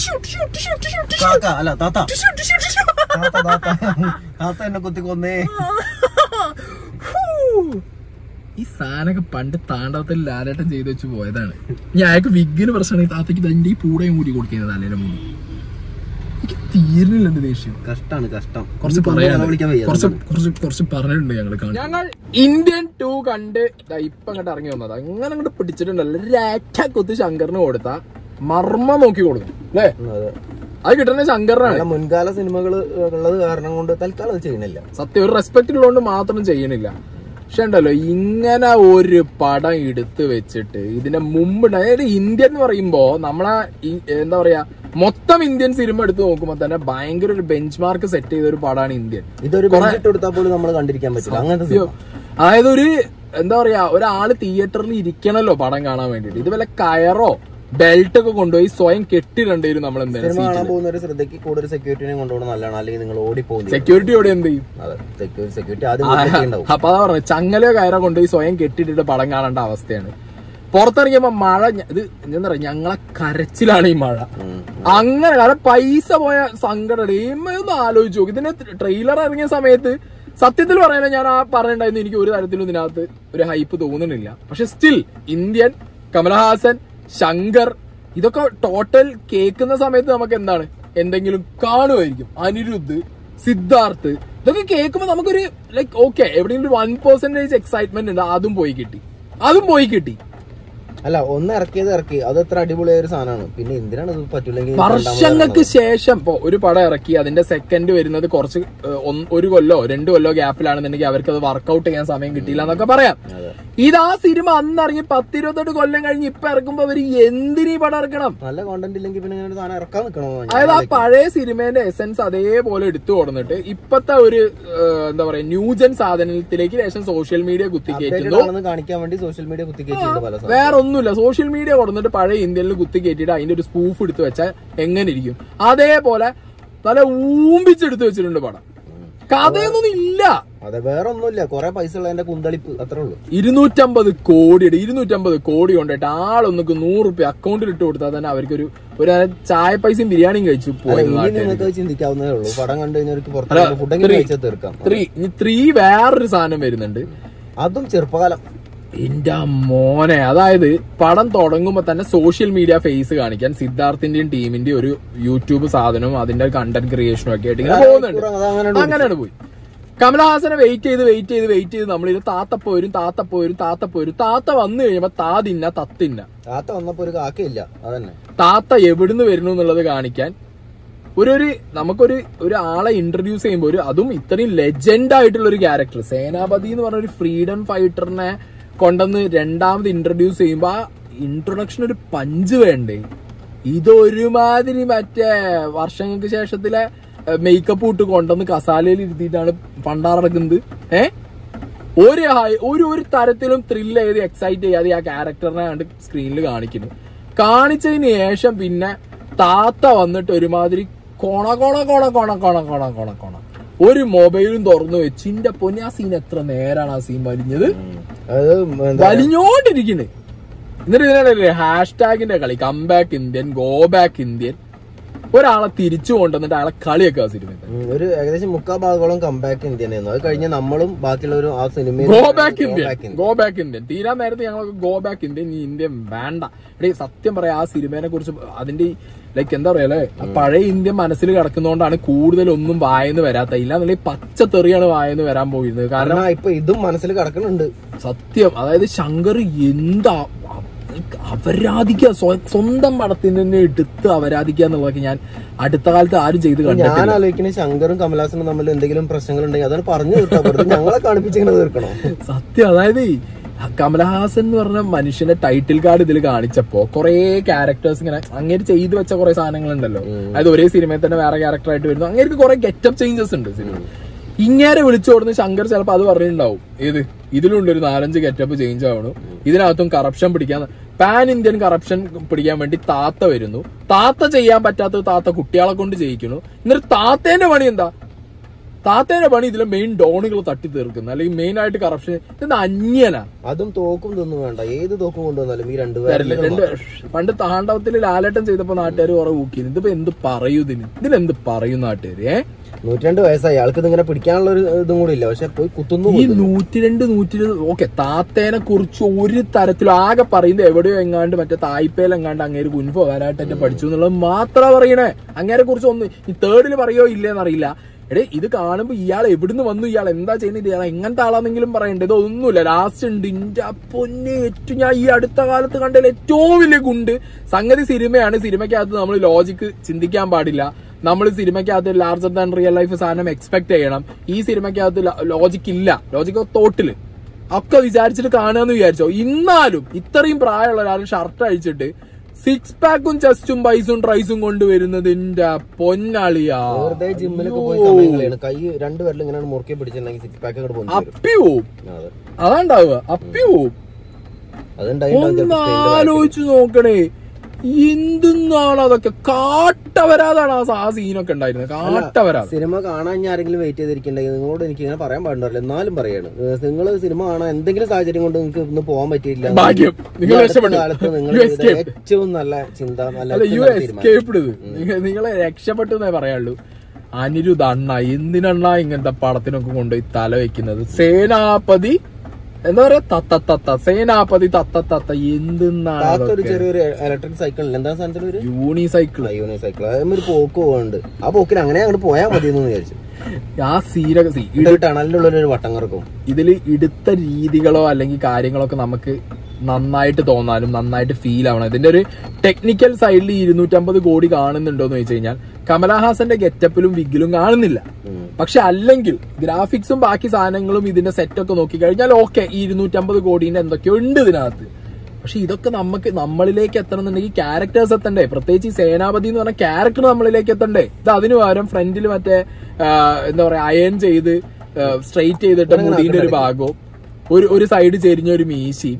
കാക്ക അല്ല താത്ത താത്ത താത്ത താത്ത എന്നെ കുത്തി കൊന്നേ ഈ സാധനമൊക്കെ പണ്ട് താണ്ടവത്തിൽ ലാലേട്ടൻ ചെയ്ത് വെച്ച് പോയതാണ് ഞാൻ അയാൾക്ക് വിഗിന് പ്രശ്നമാണ് ഈ താത്തക്ക് തന്റെ ഈ പൂടയും കൂടി കൊടുക്കുന്നത് തലേടെ മുന്നിൽ എനിക്ക് തീരുന്നില്ല ദേഷ്യം കഷ്ടാണ് കഷ്ടം കുറച്ച് ഇതൊന്നും പറയാനുണ്ട് വിളിക്കാൻ വയ്യ കുറച്ച് കുറച്ച് കുറച്ച് പറഞ്ഞിട്ടുണ്ട് ഞങ്ങൾ ഞങ്ങൾ ഇന്ത്യൻ ടു കണ്ട് ദാ ഇപ്പൊ അങ്ങോട്ട് ഇറങ്ങി വന്നത് അങ്ങനെ അങ്ങോട്ട് പിടിച്ചിട്ടുണ്ടല്ലോ രാറ്റ കുത്ത് ശങ്കറിന് കൊടുത്ത മർമ്മം നോക്കി കൊടുക്കും അല്ലേ അതെ അത് കിട്ടുന്ന ശങ്കറിനാണ് നല്ല മുൻകാല സിനിമകൾ ഉള്ളത് കാരണം കൊണ്ട് തൽക്കാലം അത് ചെയ്യണില്ല സത്യം ഒരു റെസ്പെക്ട് ഉള്ളതുകൊണ്ട് മാത്രം ചെയ്യണില്ല പക്ഷെ ഉണ്ടല്ലോ ഇങ്ങനെ ഒരു പടം എടുത്ത് വെച്ചിട്ട് ഇതിന്റെ മുമ്പ് ഉണ്ടായ- അതായത് ഇന്ത്യൻ എന്ന് പറയുമ്പോ നമ്മളെ ഈ- എന്താ പറയാ മൊത്തം ഇന്ത്യൻ സിനിമ എടുത്ത് നോക്കുമ്പോ തന്നെ ഭയങ്കര ഒരു ബെഞ്ച് മാർക്ക് സെറ്റ് ചെയ്ത ഒരു പടമാണ് ഇന്ത്യൻ ഇതൊരു ബെഞ്ചിട്ട് കൊടുത്താൽ പോലും നമ്മൾ കണ്ടിരിക്കാൻ പറ്റില്ല അങ്ങനത്തെ സിനിമ. അതായത് ഒരു എന്താ പറയാ ഒരാള് തിയേറ്ററിൽ ഇരിക്കണല്ലോ പടം കാണാൻ വേണ്ടിട്ട് ഇത് വല്ല കയറോ ബെൽറ്റ് ഒക്കെ കൊണ്ടുപോയി സ്വയം കെട്ടിടേണ്ടി വരും നമ്മൾ സിനിമ എന്തായാലും കാണാൻ പോകുന്ന ഒരു ശ്രദ്ധയ്ക്ക് കൂടുതൽ സെക്യൂരിറ്റിനെ കൊണ്ടുപോകണം നല്ലതാണ് അല്ലെങ്കിൽ നിങ്ങൾ ഓടിപ്പോകും സെക്യൂരിറ്റി ഇവിടെ എന്ത് ചെയ്യും അതെ സെക്യൂരിറ്റി സെക്യൂരിറ്റി ആദ്യം വീട്ടിലൊക്കെ ഉണ്ടാവും അപ്പൊ അതാ പറഞ്ഞത് ചങ്ങലയോ കയറോ കൊണ്ടുപോയി സ്വയം കെട്ടിട്ടിട്ട് പടം കാണേണ്ട അവസ്ഥയാണ് പുറത്തിറങ്ങിയപ്പോ മഴ ഞ- ഇത് എന്താ പറയാ ഞങ്ങളെ കരച്ചിലാണ് ഈ മഴ ഉം. അങ്ങനെ കാരണം പൈസ പോയ സങ്കടം ഒന്ന് ആലോചിച്ച് നോക്കും ഇതിന്റെ ട്രെയിലർ ഇറങ്ങിയ സമയത്ത് സത്യത്തിൽ പറയാനാ ഞാൻ ആ പറഞ്ഞിട്ടുണ്ടായിരുന്നു എനിക്ക് ഒരു തരത്തിലും ഇതിനകത്ത് ഒരു ഹൈപ്പ് തോന്നുന്നില്ല പക്ഷെ സ്റ്റിൽ ഇന്ത്യൻ കമലഹാസൻ ശങ്കർ ഇതൊക്കെ ടോട്ടൽ കേൾക്കുന്ന സമയത്ത് നമുക്ക് എന്താണ് എന്തെങ്കിലും കാണുമായിരിക്കും അനിരുദ്ധ് സിദ്ധാർത്ഥ് ഇതൊക്കെ കേൾക്കുമ്പോൾ നമുക്കൊരു ലൈക്ക് ഓക്കെ എവിടെയെങ്കിലും ഒരു വൺ പെർസെന്റേജ് എക്സൈറ്റ്മെന്റ് ഉണ്ട് അതും പോയി കിട്ടി അതും പോയി കിട്ടി അല്ല ഒന്ന് ഇറക്കിയത് ഇറക്കി അത് എത്ര അടിപൊളിയായ ഒരു സാധനമാണ് പിന്നെ എന്തിനാണ് ഇത് പറ്റില്ലെങ്കിൽ വർഷങ്ങൾക്ക് ശേഷം ഇപ്പൊ ഒരു പടം ഇറക്കി അതിന്റെ സെക്കൻഡ് വരുന്നത് കുറച്ച് ഏഹ്, ഒന്ന്- ഒരു കൊല്ലോ രണ്ട് കൊല്ലോ ഗ്യാപ്പിലാണെന്നുണ്ടെങ്കിൽ അവർക്ക് അത് വർക്കൗട്ട് ചെയ്യാൻ സമയം കിട്ടിയില്ല എന്നൊക്കെ പറയാം ഇത് ആ സിനിമ അന്ന് ഇറങ്ങി പത്തിരുപത്തെട്ട് കൊല്ലം കഴിഞ്ഞ് ഇപ്പൊ ഇറക്കുമ്പോ അവര് എന്തിനീ പടം ഇറക്കണം നല്ല കോണ്ടന്റ് ഇല്ലെങ്കിൽ പിന്നെ ഇങ്ങനെ ഒരു സാധനം ഇറക്കാൻ നിൽക്കണോ അതായത് ആ പഴയ സിനിമേന്റെ എസെൻസ് അതേപോലെ എടുത്തു കൊടുത്തിട്ട് ഇപ്പത്തെ ഒരു ഏഹ്, എന്താ പറയാ ന്യൂജൻ സാധനത്തിലേക്ക് ശേഷം സോഷ്യൽ മീഡിയ കുത്തിക്കയറ്റുന്നു ആണെന്ന് കാണിക്കാൻ വേണ്ടി സോഷ്യൽ മീഡിയ കുത്തിക്കേറ്റിട്ടുണ്ട് പല സാധനം വേറെ ഒന്നുമില്ല സോഷ്യൽ മീഡിയ കൊടുത്തിട്ട് പഴയ ഇന്ത്യയിൽ കുത്തി കയറ്റിയിട്ട് അതിന്റെ ഒരു സ്പൂഫ് എടുത്ത് വെച്ചാൽ എങ്ങനെ ഇരിക്കും അതേപോലെ നല്ല ഊമ്പിച്ചെടുത്ത് വെച്ചിട്ടുണ്ട് പടം കഥയൊന്നും ഇല്ല അതെ വേറെ ഒന്നുമില്ല കുറെ പൈസ ഉള്ളതിന്റെ കുന്തളിപ്പ് അത്രേ ഉള്ളൂ ഇരുന്നൂറ്റമ്പത് കോടിയുടെ ഇരുന്നൂറ്റമ്പത് കോടി കൊണ്ടിട്ട് ആളൊന്നൊക്കെ നൂറ് റുപ്യ അക്കൗണ്ടിൽ ഇട്ട് കൊടുത്താൽ തന്നെ അവർക്കൊരു ഒരു ചായ പൈസയും ബിരിയാണിയും കഴിച്ചു അല്ല, പോയി ഇനി നിങ്ങൾക്ക് ചിന്തിക്കാവുന്നതേ ഉള്ളൂ പടം കണ്ടു കഴിഞ്ഞവർക്ക് പുറത്ത് ഫുഡെങ്കിലും three. കഴിച്ചാൽ തീർക്കാം ത്രീ ഇനി ത്രീ വേറൊരു സാധനം വരുന്നുണ്ട് അതും ചെറുപ്പകാലം എന്റെ മോനെ അതായത് പടം തുടങ്ങുമ്പോ തന്നെ സോഷ്യൽ മീഡിയ ഫേസ് കാണിക്കാൻ സിദ്ധാർത്ഥിന്റെയും ടീമിന്റെയും ഒരു യൂട്യൂബ് സാധനവും അതിന്റെ കണ്ടന്റ് ക്രിയേഷനും ഒക്കെ ആയിട്ട് ഇങ്ങനെ പോകുന്നുണ്ട് അതങ്ങനെ അങ്ങനെയാണ് പോയി കമലഹാസനെ വെയിറ്റ് ചെയ്ത് വെയിറ്റ് ചെയ്ത് വെയിറ്റ് ചെയ്ത് നമ്മളിത് താത്തപ്പോ വരും താത്തപ്പോ വരും താത്തപ്പോ വരും താത്ത വന്നു കഴിയുമ്പോ താ തിന്ന തത്തിന്ന താത്ത വന്നപ്പോ ഒരു കാക്കയില്ല അതന്നെ താത്ത എവിടുന്ന് വരുന്നു എന്നുള്ളത് കാണിക്കാൻ ഒരു ഒരു നമുക്കൊരു ഒരു ആളെ ഇൻട്രൊഡ്യൂസ് ചെയ്യുമ്പോൾ ഒരു അതും ഇത്രയും ലെജൻഡ് ആയിട്ടുള്ള ഒരു ക്യാരക്ടർ സേനാപതി എന്ന് പറഞ്ഞ ഒരു ഫ്രീഡം ഫൈറ്ററിനെ കൊണ്ടുവന്ന് രണ്ടാമത് ഇൻട്രൊഡ്യൂസ് ചെയ്യുമ്പോൾ ആ ഇൻട്രൊഡക്ഷൻ ഒരു പഞ്ച് വേണ്ടേ ഇതൊരുമാതിരി മറ്റേ വർഷങ്ങൾക്ക് ശേഷത്തിലെ മേക്കപ്പ് ഇട്ട് കൊണ്ടുവന്ന് കസാലയിൽ ഇരുത്തിയിട്ടാണ് പണ്ടാറടക്കുന്നത് ഏ ഒരു ഹൈ- ഒരു ഒരു തരത്തിലും ത്രില്ല് ചെയ്ത് എക്സൈറ്റ് ചെയ്യാതെ ആ ക്യാരക്ടറിനെ കണ്ട് സ്ക്രീനിൽ കാണിക്കുന്നു കാണിച്ചതിന് ശേഷം പിന്നെ താത്ത വന്നിട്ട് ഒരുമാതിരി കൊണ കൊണ കൊണ കൊണ കൊണ കൊണ കൊണ കൊണ ഒരു മൊബൈലും തുറന്നു വെച്ച് ഇന്റെ പൊന്നെ ആ സീൻ എത്ര നേരാണ് ആ സീൻ വലിഞ്ഞത് അത് എന്താ വലിഞ്ഞോണ്ടിരിക്കുന്നു എന്നിട്ട് ഇതിനിടയിലെ ഹാഷ്ടാഗിന്റെ കളി comeback Indian go back Indian ഒരാളെ തിരിച്ചു കൊണ്ടുവന്നിട്ട് അയാളെ കളിയൊക്കെ ആ സിനിമ ഉം, ഒരു ഏകദേശം മുക്കാ ഭാഗത്തോളം കംബാക്ക് ഇന്ത്യൻ ആയിരുന്നു അത് കഴിഞ്ഞ് നമ്മളും ബാക്കിയുള്ളവരും ആ സിനിമയിൽ go back Go Indian back Indian. Go back Indian തീരാൻ നേരത്തെ ഞങ്ങൾക്ക് ഗോ ബാക്ക് ഇന്ത്യൻ ഈ ഇന്ത്യൻ വേണ്ട എടീ സത്യം പറയാ ആ സിനിമേനെ കുറിച്ച് അതിന്റെ ലൈക്ക് എന്താ പറയാ അല്ലേ ആ പഴയ ഇന്ത്യൻ മനസ്സിൽ കിടക്കുന്നതുകൊണ്ടാണ് കൂടുതൽ ഒന്നും വായന്ന് വരാത്ത ഇല്ലാന്നുണ്ടെങ്കിൽ പച്ച തെറിയാണ് വായന്ന് വരാൻ പോയിരുന്നത് കാരണം കാരണം ഇപ്പൊ ഇതും മനസ്സിൽ കിടക്കുന്നുണ്ട് സത്യം അതായത് ശങ്കർ എന്താ അവരാധിക്കുക സ്വ- സ്വന്തം പടത്തിൽ നിന്ന് എടുത്ത് അവരാധിക്കുക എന്നുള്ളതൊക്കെ ഞാൻ അടുത്ത കാലത്ത് ആരും ചെയ്ത് ഞാൻ കണ്ടിട്ടില്ല ആലോചിക്കുന്നത് ശങ്കറും കമലാസനും തമ്മിൽ എന്തെങ്കിലും പ്രശ്നങ്ങൾ ഉണ്ടെങ്കിൽ അതാണ് പറഞ്ഞു തീർത്താ വെറുതെ ഞങ്ങളെ കാണിപ്പിച്ചിങ്ങനെ തീർക്കണോ സത്യം അതായത് ഈ കമലഹാസൻ എന്ന് പറഞ്ഞ മനുഷ്യന്റെ ടൈറ്റിൽ കാർഡ് ഇതിൽ കാണിച്ചപ്പോ കുറെ ക്യാരക്ടേഴ്സ് ഇങ്ങനെ അങ്ങനെ ചെയ്തു വെച്ച കുറെ സാധനങ്ങളുണ്ടല്ലോ അതായത് ഒരേ സിനിമയിൽ തന്നെ വേറെ ക്യാരക്ടർ ആയിട്ട് വരുന്നു അങ്ങനെ കുറെ ഗെറ്റപ്പ് ചേഞ്ചസ് ഉണ്ട് സിനിമ ഇങ്ങനെ വിളിച്ചു കൊടുന്ന് ശങ്കർ ചിലപ്പോ അത് പറഞ്ഞിട്ടുണ്ടാവും ഏത് ഇതിലുണ്ട് ഒരു നാലഞ്ച് ഗെറ്റപ്പ് ചേഞ്ച് ആവണു ഇതിനകത്തും കറപ്ഷൻ പിടിക്കാൻ പാൻ ഇന്ത്യൻ കറപ്ഷൻ പിടിക്കാൻ വേണ്ടി താത്ത വരുന്നു താത്ത ചെയ്യാൻ പറ്റാത്തത് താത്ത കുട്ടികളെ കൊണ്ട് ചെയ്യിക്കുന്നു എന്നിട്ട് താത്തേന്റെ പണി എന്താ താത്തേന്റെ പണി ഇതിലെ മെയിൻ ഡോണുകൾ തട്ടി തീർക്കുന്നത് അല്ലെങ്കിൽ മെയിൻ ആയിട്ട് കറപ്ഷൻ ഇത് അന്യനാ അതും തോക്കും ഇതൊന്നും വേണ്ട ഏത് തോക്കും കൊണ്ടുവന്നാലും ഈ വരില്ല രണ്ടുപേരും രണ്ട് പണ്ട് താണ്ഡവത്തിൽ ലാലേട്ടൻ ചെയ്തപ്പോ നാട്ടുകാർ കുറെ ഊക്കി ഇതിപ്പോ എന്ത് പറയൂ ഇതിന് ഇതിനെന്ത് പറയും നാട്ടുകാര് ഏ നൂറ്റിരണ്ട് വയസ്സായി ആൾക്ക് ഇതിങ്ങനെ പിടിക്കാനുള്ള ഒരു ഇതും കൂടി ഇല്ല പക്ഷെ പോയി കുത്തുന്നു ഈ നൂറ്റിരണ്ട് നൂറ്റി ഓക്കെ താത്തേനെ കുറിച്ച് ഒരു തരത്തിലും ആകെ പറയുന്നത് എവിടെയോ എങ്ങാണ്ട് മറ്റേ തായ്പേൽ എങ്ങാണ്ട് അങ്ങേര് കുൻഫോ വരാട്ട് എന്നെ പഠിച്ചു എന്നുള്ളത് മാത്രം പറയണേ അങ്ങേരെ കുറിച്ച് ഒന്ന് ഈ തേർഡിൽ പറയോ ഇല്ലേന്നറിയില്ല എടേ ഇത് കാണുമ്പോ ഇയാൾ എവിടുന്ന് വന്നു ഇയാൾ എന്താ ചെയ്യുന്നത് ഇയാൾ എങ്ങനത്തെ ആളാണെങ്കിലും പറയണ്ടേ ഇതൊന്നുമില്ല ലാസ്റ്റ് ഉണ്ട് ഇന്റെ പൊന്നെ ഏറ്റവും ഞാൻ ഈ അടുത്ത കാലത്ത് കണ്ടതിൽ ഏറ്റവും വലിയ ഗുണ്ട് സംഗതി സിനിമയാണ് സിനിമയ്ക്കകത്ത് നമ്മൾ ലോജിക്ക് ചിന്തിക്കാൻ പാടില്ല നമ്മൾ സിനിമയ്ക്കകത്ത് ലാർജർ ദാൻ റിയൽ ലൈഫ് സാധനം എക്സ്പെക്ട് ചെയ്യണം ഈ സിനിമയ്ക്കകത്ത് ലോജിക്ക് ഇല്ല ലോജിക്ക് തോട്ടില് ഒക്കെ വിചാരിച്ചിട്ട് കാണുകയെന്ന് വിചാരിച്ചോ ഇന്നാലും ഇത്രയും പ്രായമുള്ള ഒരാൾ ഷർട്ട് അഴിച്ചിട്ട് സിക്സ് പാക്കും ചെസ്റ്റും പൈസും ട്രൈസും കൊണ്ടുവരുന്നത് എന്റെ പൊന്നാളിയാ വെറുതെ ജിമ്മിലൊക്കെ പോയി സമയം കളയാണ് കൈ രണ്ടുപേരിലും ഇങ്ങനെ മുറുക്കി പിടിച്ചിട്ടുണ്ടെങ്കിൽ സിക്സ് പാക്ക് അങ്ങോട്ട് പോകുന്നു അപ്പി പോവും അതെ അതാണ്ടാവുക അപ്പി പോവും ഒന്ന് ആലോചിച്ചു നോക്കണേ എന്തെന്നാണ് അതൊക്കെ കാട്ടവരാതാണ് ആ സ- ആ സീനൊക്കെ ഉണ്ടായിരുന്നത് കാട്ടവരാത് സിനിമ കാണാൻ ഞാൻ ആരെങ്കിലും വെയിറ്റ് ചെയ്തിരിക്കണ്ടെങ്കിൽ നിങ്ങളോട് എനിക്ക് ഇങ്ങനെ പറയാൻ പാടില്ല എന്നാലും പറയാണ് നിങ്ങൾ സിനിമ കാണാൻ എന്തെങ്കിലും സാഹചര്യം കൊണ്ട് നിങ്ങൾക്ക് ഇന്ന് പോകാൻ പറ്റിയില്ല ഭാഗ്യം നിങ്ങൾ ഈ അടുത്ത രക്ഷപ്പെട്ടു കാലത്ത് നിങ്ങൾ You ചെയ്ത escaped. ഏറ്റവും നല്ല ചിന്ത നല്ല അല്ല യു ഏറ്റവും നല്ല തീരുമാനം. എസ്കേപ്ഡ് ഇത് നിങ്ങളെ രക്ഷപ്പെട്ടു എന്നേ പറയാനുള്ളൂ അനിരുദ്ധ അണ്ണ എന്തിനണ്ണ ഇങ്ങനത്തെ പടത്തിനൊക്കെ കൊണ്ടുപോയി തല വെക്കുന്നത് സേനാപതി എന്താ പറയാ തത്ത തത്ത സേനാപതി തത്ത തത്ത എന്തെന്നാണ് താത്ത ഒരു അതൊക്കെ ചെറിയൊരു ഇലക്ട്രിക് സൈക്കിൾ എന്താ സാധനത്തിൽ ഒരു യൂണിസൈക്കിൾ യൂണി സൈക്കിൾ ഒരു പോക്ക് പോകുന്നുണ്ട് ആ പോക്കിന് അങ്ങനെ അങ്ങോട്ട് പോയാൽ മതി എന്ന് വിചാരിച്ചു ആ സീരക സീ ഇത് ടണലിലുള്ള ഒരു വട്ടം കറക്കും ഇതിൽ എടുത്ത രീതികളോ അല്ലെങ്കിൽ കാര്യങ്ങളോ ഒക്കെ നമുക്ക് നന്നായിട്ട് തോന്നാനും നന്നായിട്ട് ഫീൽ ആവണം ഇതിന്റെ ഒരു ടെക്നിക്കൽ സൈഡിൽ ഇരുന്നൂറ്റമ്പത് കോടി കാണുന്നുണ്ടോ എന്ന് ചോദിച്ചു കഴിഞ്ഞാൽ കമലഹാസന്റെ ഗെറ്റപ്പിലും വിഗിലും കാണുന്നില്ല ഉം. പക്ഷെ അല്ലെങ്കിൽ ഗ്രാഫിക്സും ബാക്കി സാധനങ്ങളും ഇതിന്റെ സെറ്റൊക്കെ നോക്കി കഴിഞ്ഞാൽ ഓക്കെ ഈ ഇരുന്നൂറ്റമ്പത് കോടീന്റെ എന്തൊക്കെയോ ഉണ്ട് ഇതിനകത്ത് പക്ഷെ ഇതൊക്കെ നമുക്ക് നമ്മളിലേക്ക് എത്തണമെന്നുണ്ടെങ്കിൽ ക്യാരക്ടേഴ്സ് എത്തണ്ടേ പ്രത്യേകിച്ച് ഈ സേനാപതി എന്ന് പറഞ്ഞ ക്യാരക്ടർ നമ്മളിലേക്ക് എത്തണ്ടേ ഇത് അതിന് പകരം ഫ്രണ്ടിൽ മറ്റേ ആ, എന്താ പറയാ അയൺ ചെയ്ത് സ്ട്രെയിറ്റ് ചെയ്തിട്ട് മുടിയുടെ ഒരു ഭാഗവും ഒരു ഒരു സൈഡ് ചെരിഞ്ഞ ഒരു മീശയും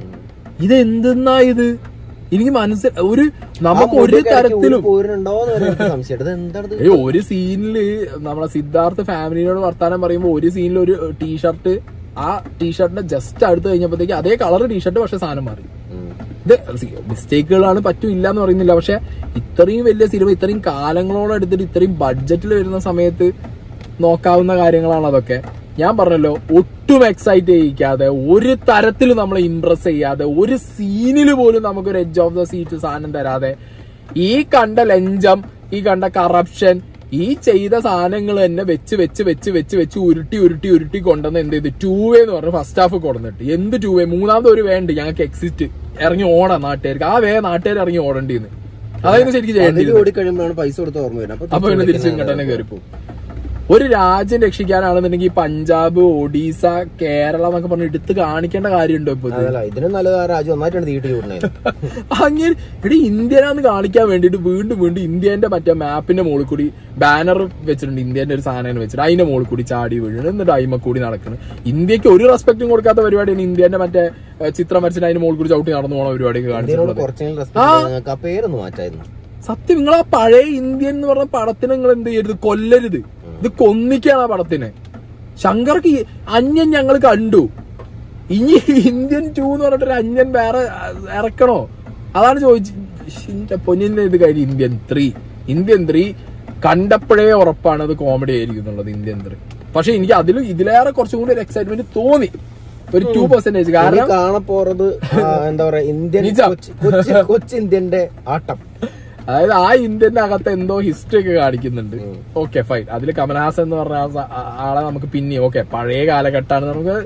ഇത് എന്തെന്നാ ഇത് എനിക്ക് മനസ്സിൽ ഒരു നമുക്ക് ഒരു തരത്തിലും പോരുന്നുണ്ടോ എന്ന് വരെ എനിക്ക് സംശയം ഇത് എന്താണ് ഇത്? ഏയ് ഒരു സീനില് നമ്മളെ സിദ്ധാർത്ഥ ഫാമിലിയോട് വർത്താനം പറയുമ്പോ ഒരു സീനിൽ ഒരു ടീഷർട്ട് ആ ടീഷർട്ടിന്റെ ജസ്റ്റ് അടുത്ത് കഴിഞ്ഞപ്പോഴത്തേക്ക് അതേ കളർ ടീഷർട്ട് പക്ഷെ സാധനം മാറി ഉം. ഇത് മിസ്റ്റേക്കുകളാണ് പറ്റൂല്ല എന്ന് പറയുന്നില്ല പക്ഷെ ഇത്രയും വലിയ സിനിമ ഇത്രയും കാലങ്ങളോടെ എടുത്തിട്ട് ഇത്രയും ബഡ്ജറ്റിൽ വരുന്ന സമയത്ത് നോക്കാവുന്ന കാര്യങ്ങളാണ് അതൊക്കെ ഞാൻ പറഞ്ഞല്ലോ ഒട്ടും എക്സൈറ്റ് ചെയ്യിക്കാതെ ഒരു തരത്തിൽ നമ്മളെ ഇംപ്രസ് ചെയ്യാതെ ഒരു സീനിൽ പോലും നമുക്കൊരു എഡ്ജ് ഓഫ് ദ സീറ്റ് സാധനം തരാതെ ഈ കണ്ട ലഞ്ചം ഈ കണ്ട കറപ്ഷൻ ഈ ചെയ്ത സാധനങ്ങൾ തന്നെ വെച്ച് വെച്ച് വെച്ച് വെച്ച് വെച്ച് ഉരുട്ടി ഉരുട്ടി ഉരുട്ടി കൊണ്ടുവന്ന് എന്ത് ചെയ്ത് ടൂ വേ എന്ന് പറഞ്ഞ് ഫസ്റ്റ് ഹാഫ് കൊടുന്നിട്ട് എന്ത് ടൂ വേ മൂന്നാമത് ഒരു വേ ഉണ്ട് ഞങ്ങൾക്ക് എക്സിറ്റ് ഇറങ്ങി ഓടാം നാട്ടുകാർക്ക് ആ വേ നാട്ടുകാർ ഇറങ്ങി ഓടേണ്ടിന്ന് അതായത് ശരിക്കും അതിൽ ചെയ്യേണ്ടത് ഓടിക്കഴിയുമ്പോഴാണ് പൈസ കൊടുത്ത് ഓർമ്മ വരുന്നത് അപ്പൊ പിന്നെ തിരിച്ച് ഇങ്ങോട്ട് തന്നെ കയറിപ്പോവും ഒരു രാജ്യം രക്ഷിക്കാനാണെന്നുണ്ടെങ്കിൽ പഞ്ചാബ് ഒഡീസ കേരളം എന്നൊക്കെ പറഞ്ഞ് എടുത്ത് കാണിക്കേണ്ട കാര്യമുണ്ടോ ഇപ്പൊ ഇത് അതല്ല ഇതിനും നല്ലത് ആ രാജ്യം ഒന്നായിട്ടാണ് തീട്ടി വിടുന്നത് അങ്ങനെ എടി ഇന്ത്യനാന്ന് കാണിക്കാൻ വേണ്ടിയിട്ട് വീണ്ടും വീണ്ടും ഇന്ത്യന്റെ മറ്റേ മാപ്പിന്റെ മുകളിൽ കൂടി ബാനർ വെച്ചിട്ടുണ്ട് ഇന്ത്യന്റെ ഒരു സാധനം വെച്ചിട്ട് അതിന്റെ മുകളിൽ കൂടി ചാടി വീഴണം എന്നിട്ട് അയിമ കൂടി നടക്കണം ഇന്ത്യക്ക് ഒരു റെസ്പെക്റ്റും കൊടുക്കാത്ത പരിപാടിയാണ് ഇന്ത്യന്റെ മറ്റേ ഏഹ്, ചിത്രം വരച്ചിട്ട് അതിന്റെ മുകളിൽ കൂടി ചവിട്ടി നടന്നു പോണ പരിപാടിയൊക്കെ ഇതിനോട് കാണിച്ചിട്ടുള്ളത് കുറച്ചെങ്കിലും റെസ്പെക്ട് നിങ്ങൾക്ക് ആ പേരൊന്ന് മാറ്റായിരുന്നു സത്യം നിങ്ങൾ ആ പഴയ ഇന്ത്യൻ എന്ന് പറഞ്ഞ പടത്തിന് നിങ്ങൾ എന്ത് ചെയ്യരുത് കൊല്ലരുത് ഇത് കൊന്നിക്കാണ് ആ പടത്തിനെ ശങ്കർക്ക് ഈ അന്യൻ ഞങ്ങൾ കണ്ടു ഇനി ഇന്ത്യൻ ടു എന്ന് പറഞ്ഞിട്ട് അന്യൻ വേറെ ഇറക്കണോ അതാണ് ചോദിച്ചു പൊന്നിന്റെ ഇത് കാര്യം ഇന്ത്യൻ ത്രീ ഇന്ത്യൻ ത്രീ കണ്ടപ്പോഴേ ഉറപ്പാണ് അത് കോമഡി ആയിരിക്കും എന്നുള്ളത് ഇന്ത്യൻ ത്രീ പക്ഷെ എനിക്ക് അതിലും ഇതിലേറെ കുറച്ചും കൂടി ഒരു എക്സൈറ്റ്മെന്റ് തോന്നി ഒരു ടു പെർസെന്റേജ് ഇനി കാരണം കാണപ്പോറത് ആ, എന്താ പറയാ ഇന്ത്യൻ നിജം. കൊച്ചി കൊച്ചി- കൊച്ചി ഇന്ത്യന്റെ ആട്ടം അതായത് ആ ഇന്ത്യന്റെ അകത്ത് എന്തോ ഹിസ്റ്ററി ഒക്കെ കാണിക്കുന്നുണ്ട് ഓക്കെ ഫൈൻ അതിൽ കമൽഹാസൻ എന്ന് പറഞ്ഞ ആ സ- ആ- ആളെ നമുക്ക് പിന്നെ ഓക്കെ പഴയ കാലഘട്ടമാണ് നമുക്ക്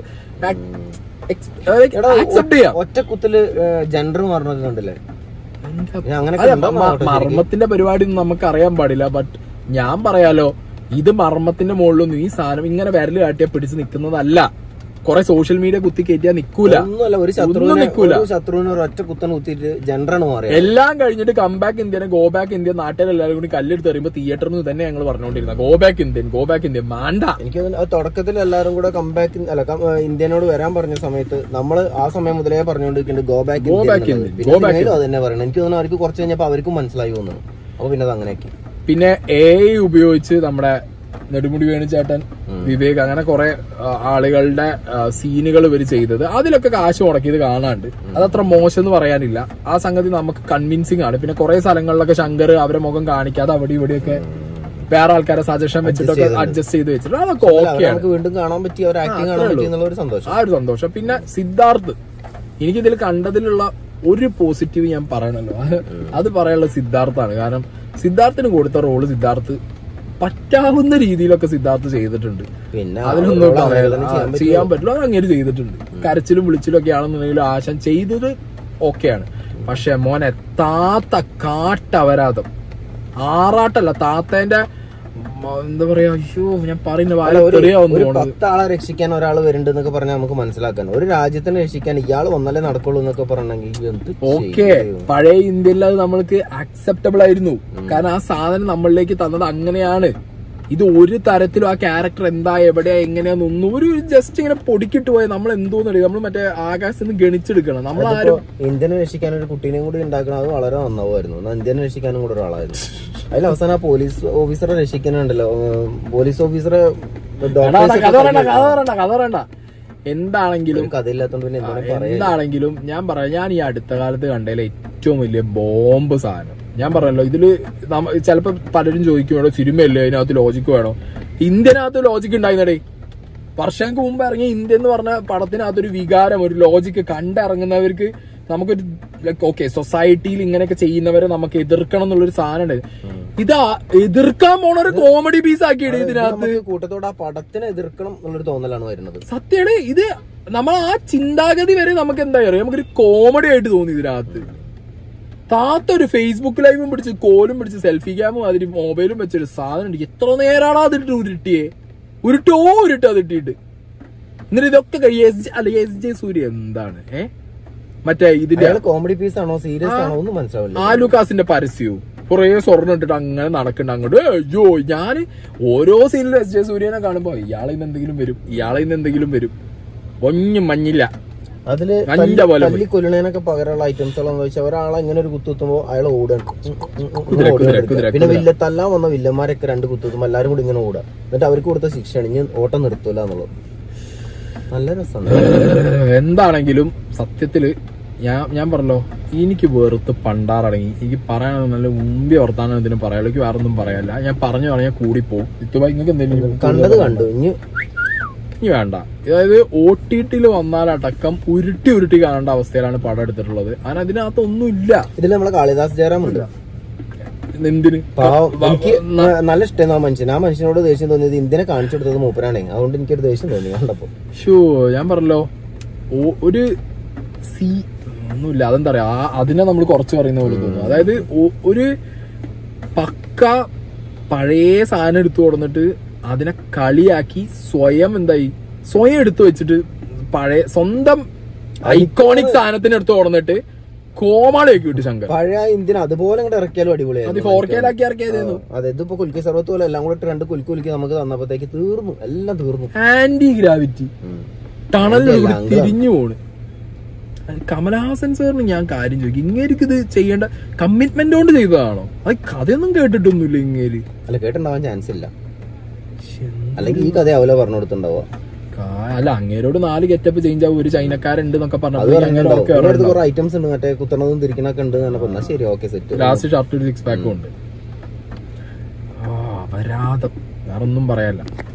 എടാ, ആക്സെപ്റ്റ് ചെയ്യാം ഒറ്റ കുത്തില് ജെൻഡർ മാറണൊക്കെ കണ്ടില്ലേ ഞാൻ അങ്ങനെ അതെ, കണ്ടോ മ- മർമ്മത്തിന്റെ പരിപാടി ഒന്നും നമുക്ക് അറിയാൻ പാടില്ല ബട്ട് ഞാൻ പറയാലോ ഇത് മർമ്മത്തിന്റെ മുകളിലൊന്നും ഈ സാധനം ഇങ്ങനെ വിരല് കാട്ടിയാ പിടിച്ച് നിൽക്കുന്നതല്ല കുറെ സോഷ്യൽ മീഡിയ കുത്തി കയറ്റിയാ നിക്കൂല ഒന്നുമല്ല ഒരു ഒന്നും ശത്രുവിനെ നിക്കൂല. ഒരു ശത്രുവിനെ ഒരു ഒറ്റ കുത്തൻ കുത്തിയിട്ട് ജെൻഡറാണ് മാറിയത് എല്ലാം കഴിഞ്ഞിട്ട് കംബാക്ക് ഇന്ത്യനെ ഗോ ബാക്ക് ഇന്ത്യ നാട്ടുകാരെല്ലാവരും കൂടി കല്ലെടുത്ത് എറിയുമ്പോൾ തിയേറ്ററിൽ നിന്ന് തന്നെ ഞങ്ങൾ പറഞ്ഞുകൊണ്ടിരുന്നത് go back Indian go back Indian മാണ്ട എനിക്ക് തോന്നുന്നു ആ തുടക്കത്തിൽ എല്ലാവരും കൂടെ കംബാക്ക് അല്ല കം- ആ, ഇന്ത്യനോട് വരാൻ പറഞ്ഞ സമയത്ത് നമ്മൾ ആ സമയം മുതലേ പറഞ്ഞുകൊണ്ടിരിക്കുന്നുണ്ട് go back Go back Indian, പിന്നെ go back സിനിമയിലും അത് തന്നെ പറയണം എനിക്ക് തോന്നുന്നു അവർക്ക് കുറച്ച് കഴിഞ്ഞപ്പോൾ അവർക്കും മനസ്സിലായി തോന്നുന്നു അപ്പൊ പിന്നെ അത് അങ്ങനെയൊക്കെ പിന്നെ എ ഉപയോഗിച്ച് നമ്മുടെ നെടുമുടി വേണുചേട്ടൻ വിവേക് അങ്ങനെ കുറെ ആളുകളുടെ സീനുകൾ ഇവർ ചെയ്തത് അതിലൊക്കെ കാശ് മുടക്കിയത് കാണാണ്ട് അതത്ര മോശം എന്ന് പറയാനില്ല ആ സംഗതി നമുക്ക് കൺവിൻസിങ് ആണ് പിന്നെ കുറെ സ്ഥലങ്ങളിലൊക്കെ ശങ്കർ അവരെ മുഖം കാണിക്കാതെ അവിടെ ഇവിടെയൊക്കെ വേറെ ആൾക്കാരെ സജഷൻ വെച്ചിട്ടൊക്കെ അഡ്ജസ്റ്റ് ചെയ്ത് വെച്ചിട്ട് അതൊക്കെ അവരെ ഓക്കെയാണ് നമുക്ക് വീണ്ടും കാണാൻ പറ്റി അവർ ആക്ടിങ് കാണാൻ പറ്റി എന്നുള്ള ഒരു സന്തോഷം ആ ഒരു സന്തോഷം പിന്നെ സിദ്ധാർത്ഥ് എനിക്കിതിൽ കണ്ടതിലുള്ള ഒരു പോസിറ്റീവ് ഞാൻ പറയണല്ലോ അത് അത് പറയാനുള്ള സിദ്ധാർത്ഥാണ് കാരണം സിദ്ധാർത്ഥിന് കൊടുത്ത റോള് സിദ്ധാർത്ഥ് പറ്റാവുന്ന രീതിയിലൊക്കെ സിദ്ധാർത്ഥ് ചെയ്തിട്ടുണ്ട് പിന്നെ അതിലൊന്നും അവരോട് പറയാനില്ല. അവഹേളനം ആ, ചെയ്യാൻ പറ്റുമോ? ചെയ്യാൻ പറ്റില്ല അത് അങ്ങനെ ചെയ്തിട്ടുണ്ട് കരച്ചിലും വിളിച്ചിലും ഒക്കെ ആണെന്നുണ്ടെങ്കിലും ആശാൻ ചെയ്തത് ഓക്കെയാണ് പക്ഷെ മോനെ താത്ത കാട്ടവരാതം ആറാട്ടല്ല താത്തേന്റെ മ, എന്താ പറയാ അയ്യോ ഞാൻ പറയുന്ന അല്ല, ഒരു- വാലെറിയാവുന്നു ഒരു പത്ത് ആളെ രക്ഷിക്കാൻ ഒരാൾ വരുന്നുണ്ട് എന്നൊക്കെ പറഞ്ഞാൽ നമുക്ക് മനസ്സിലാക്കാൻ ഒരു രാജ്യത്തിനെ രക്ഷിക്കാൻ ഇയാൾ വന്നാലേ നടക്കുള്ളൂ എന്നൊക്കെ പറഞ്ഞെങ്കിൽ എന്ത് ഓക്കെ ചെയ്യും? പഴയ ഇന്ത്യയിൽ അത് നമ്മൾക്ക് അക്സെപ്റ്റബിൾ ആയിരുന്നു കാരണം ആ സാധനം നമ്മളിലേക്ക് തന്നത് അങ്ങനെയാണ് ഇത് ഒരു തരത്തിലും ആ ക്യാരക്ടർ എന്താ എവിടെയാ എങ്ങനെയാന്നൊന്നും ഒരു ജസ്റ്റ് ഇങ്ങനെ പൊടിക്കിട്ട് പോയ നമ്മൾ എന്തോന്നറിയ നമ്മൾ മറ്റേ ആകാശത്ത് നിന്ന് ഗണിച്ചെടുക്കണം നമ്മൾ അതിപ്പോ ആരും ഇന്ത്യനെ രക്ഷിക്കാൻ ഒരു കുട്ടീനെയും കൂടി ഉണ്ടാക്കണം അത് വളരെ നന്നാവുമായിരുന്നു എന്നാൽ ഇന്ത്യനെ രക്ഷിക്കാനും കൂടെ ഒരാളായിരുന്നു അതിൽ അവസാനം ആ പോലീസ് ഓഫീസറെ രക്ഷിക്കാനുണ്ടല്ലോ ഏഹ്, പോലീസ് ഓഫീസറെ എടാ, എടാ, കഥ പറയണ്ട കഥ പറയണ്ട കഥ പറയണ്ട എന്താണെങ്കിലും കഥയില്ലാത്തോണ്ട് പിന്നെ എന്താണ് പറയാ എന്താണെങ്കിലും ഞാൻ പറയാം ഞാൻ ഈ അടുത്ത കാലത്ത് കണ്ടതിലെ ഏറ്റവും വലിയ ബോംബ് സാധനം ഞാൻ പറഞ്ഞല്ലോ ഇതില് നമ്മ- ചിലപ്പോ പലരും ചോദിക്കും വേണോ സിനിമയല്ലേ അതിനകത്ത് ലോജിക്ക് വേണോ ഇന്ത്യനകത്ത് ലോജിക്ക് ഉണ്ടായിരുന്നടേ വർഷങ്ങൾക്ക് മുമ്പ് ഇറങ്ങിയ ഇന്ത്യ എന്ന് പറഞ്ഞ പടത്തിനകത്തൊരു വികാരം ഒരു ലോജിക്ക് കണ്ടിറങ്ങുന്നവർക്ക് നമുക്കൊരു ഓക്കെ സൊസൈറ്റിയിൽ ഇങ്ങനെയൊക്കെ ചെയ്യുന്നവരെ നമുക്ക് എതിർക്കണം എന്നുള്ളൊരു സാധനം ഉണ്ട് ഇത് ആ- എതിർക്കാൻ പോണ ഒരു കോമഡി പീസ് ആക്കിയിടേ ഇതിനകത്ത് നമുക്ക് കൂട്ടത്തോടെ ആ പടത്തിനെ എതിർക്കണം എന്നുള്ളൊരു തോന്നലാണ് വരുന്നത് സത്യമാണ് ഇത് നമ്മൾ ആ ചിന്താഗതി വരെ നമുക്ക് എന്താ അറിയാം നമുക്കൊരു കോമഡി ആയിട്ട് തോന്നി ഇതിനകത്ത് താത്ത ഒരു ഫേസ്ബുക്ക് ലൈവും പിടിച്ച് കോലും പിടിച്ച് സെൽഫി ക്യാമും അതിന് മൊബൈലും വെച്ചൊരു സാധനം ഉണ്ട് എത്ര നേരാണ് അതിട്ട് ഉരുട്ടിയേ ഉരുട്ടോ ഉരുട്ടോ അതിട്ടിട്ട് എന്നിട്ട് ഇതൊക്കെ കഴിയ അല്ല എസ് ജെ സൂര്യ എന്താണ് ഏ മറ്റേ ഇതിന്റെ അയാൾ കോമഡി പീസ് ആണോ സീരിയസ് ആണോ ഒന്നും മനസ്സിലാവില്ല ആലുക്കാസിന്റെ പരസ്യവും കുറെ സ്വർണ്ണം ഇട്ടിട്ട് അങ്ങനെ നടക്കണ്ട അങ്ങോട്ട് ഏ, അയ്യോ ഞാന് ഓരോ സീനിലും എസ് ജെ സൂര്യനെ കാണുമ്പോ ഇയാളെ ഇന്ന് എന്തെങ്കിലും വരും ഇയാളെ ഇന്ന് എന്തെങ്കിലും വരും ഒഞ്ഞും മഞ്ഞില്ല അതില് മഞ്ഞ പോലെ തല്ലി കൊല്ലണേനൊക്കെ പകരമുള്ള ഐറ്റംസുകളെന്ന് വെച്ചാൽ ഒരാളെ ഇങ്ങനെ ഒരു കുത്തുത്തുമ്പോ അയാൾ ഓടാണ് ഉം, ഉം, ഉം, കുതിര, ഇങ്ങനെ കുതിര, ഓടിക്കൊണ്ടിരിക്കുക. കുതിര, പിന്നെ കുതിര. വില്ല തല്ലാൻ വന്ന വില്ലന്മാരൊക്കെ രണ്ട് കുത്തുത്തുമ്പോ എല്ലാരും കൂടി ഇങ്ങനെ ഓടുക എന്നിട്ട് അവർക്ക് കൊടുത്ത ശിക്ഷയാണ് ഇനി ഓട്ടം നിർത്തൂല എന്നുള്ളത് നല്ല രസമാണ് എന്താണെങ്കിലും സത്യത്തില് ഞാൻ ഞാൻ പറഞ്ഞല്ലോ എനിക്ക് വെറുത്ത് പണ്ടാറടങ്ങി എനിക്ക് പറയാനൊന്നും നല്ല മുമ്പേ ഓർത്താനോ ഇതിന് പറയാലോ എനിക്ക് വേറെ ഒന്നും പറയാനില്ല ഞാൻ പറഞ്ഞു പറഞ്ഞാൽ കൂടിപ്പോവും ഇത്തുബ നിങ്ങൾക്ക് എന്തെങ്കിലും കണ്ടത് കണ്ടു ഇനി ഇനി വേണ്ട അതായത് ഒ ടി ടിയിൽ വന്നാലടക്കം ഉരുട്ടി ഉരുട്ടി കാണേണ്ട അവസ്ഥയിലാണ് പടം എടുത്തിട്ടുള്ളത് കാരണം അതിനകത്ത് ഒന്നുമില്ല ഇതിൽ നമ്മളെ കാളിദാസ് ജയറാം ഉണ്ട് എന്തിന് പാവം എനിക്ക് നല്ല ഇഷ്ടമായിരുന്നു ആ മനുഷ്യൻ ആ മനുഷ്യനോട് ദേഷ്യം തോന്നിയത് ഇന്ത്യനെ കാണിച്ചു കൊടുത്തത് മൂപ്പരാണേ അതുകൊണ്ട് എനിക്കൊരു ദേഷ്യം തോന്നി കണ്ടപ്പോ ഷോ ഞാൻ പറഞ്ഞല്ലോ ഓ- ഒരു സി ഒന്നുമില്ല അതെന്താ പറയാ ആ- അതിനെ നമ്മൾ കുറച്ച് പറയുന്ന പോലെ തോന്നുന്നു അതായത് ഒ- ഒരു പക്ക പഴയ സാധനം എടുത്തു കൊടുന്നിട്ട് അതിനെ കളിയാക്കി സ്വയം എന്തായി സ്വയം എടുത്തു വെച്ചിട്ട് പഴയ സ്വന്തം ഐക്കോണിക് സാധനത്തിന് എടുത്ത് കൊടുന്നിട്ട് കോമാളിയാക്കി വിട്ടു ശങ്കർ പഴയ ഇന്ത്യൻ അതുപോലെ അങ്ങോട്ട് ഇറക്കിയാലും അത് അടിപൊളിയായിരുന്നു ഫോർ കെയിലാക്കി ഇറക്കിയതായിരുന്നു ആ, അതെ ഇതിപ്പോ കുൽക്കി സർവത്ത് പോലെ എല്ലാം കൂടെ ഇട്ട് രണ്ട് കുൽക്കി കുലുക്കി നമുക്ക് തന്നപ്പോഴത്തേക്ക് തീർന്നു എല്ലാം തീർന്നു ആന്റി ഗ്രാവിറ്റി ഉം. ടണലിൽ അല്ല, കൂടി അങ്ങ് തിരിഞ്ഞു പോണ് അത് കമലഹാസൻ സാറിന് ഞാൻ കാര്യം ചോദിക്കും ഇങ്ങേർക്ക് ഇത് ചെയ്യേണ്ട കമ്മിറ്റ്മെന്റ് കൊണ്ട് ചെയ്തതാണോ അത് കഥയൊന്നും കേട്ടിട്ടൊന്നുമില്ല ഇങ്ങേര് അല്ല കേട്ടുണ്ടാവാൻ ചാൻസ് ഇല്ല അല്ലെങ്കിൽ ഈ കഥയാവൂല പറഞ്ഞു കൊടുത്തുണ്ടാവുക കാ- അല്ല അങ്ങേരോട് നാല് ഗെറ്റപ്പ് ചേഞ്ച് ആവും ഒരു ചൈനക്കാരുണ്ട് എന്നൊക്കെ അത് പറഞ്ഞപ്പോൾ അങ്ങേര് പറഞ്ഞിട്ടുണ്ടാവും ഓക്കെ ഇവിടെ അടുത്ത് കുറെ ഐറ്റംസ് ഉണ്ട് മറ്റേ കുത്തണതും തിരിക്കണൊക്കെ ഉണ്ട് എന്ന് പറഞ്ഞപ്പോ എന്നാ ശരി ഓക്കെ സെറ്റ് ലാസ്റ്റ് ഷർട്ട് ഒരു സിക്സ് പാക്കും ഉണ്ട് ആ അപരാധം വേറൊന്നും പറയാല്ല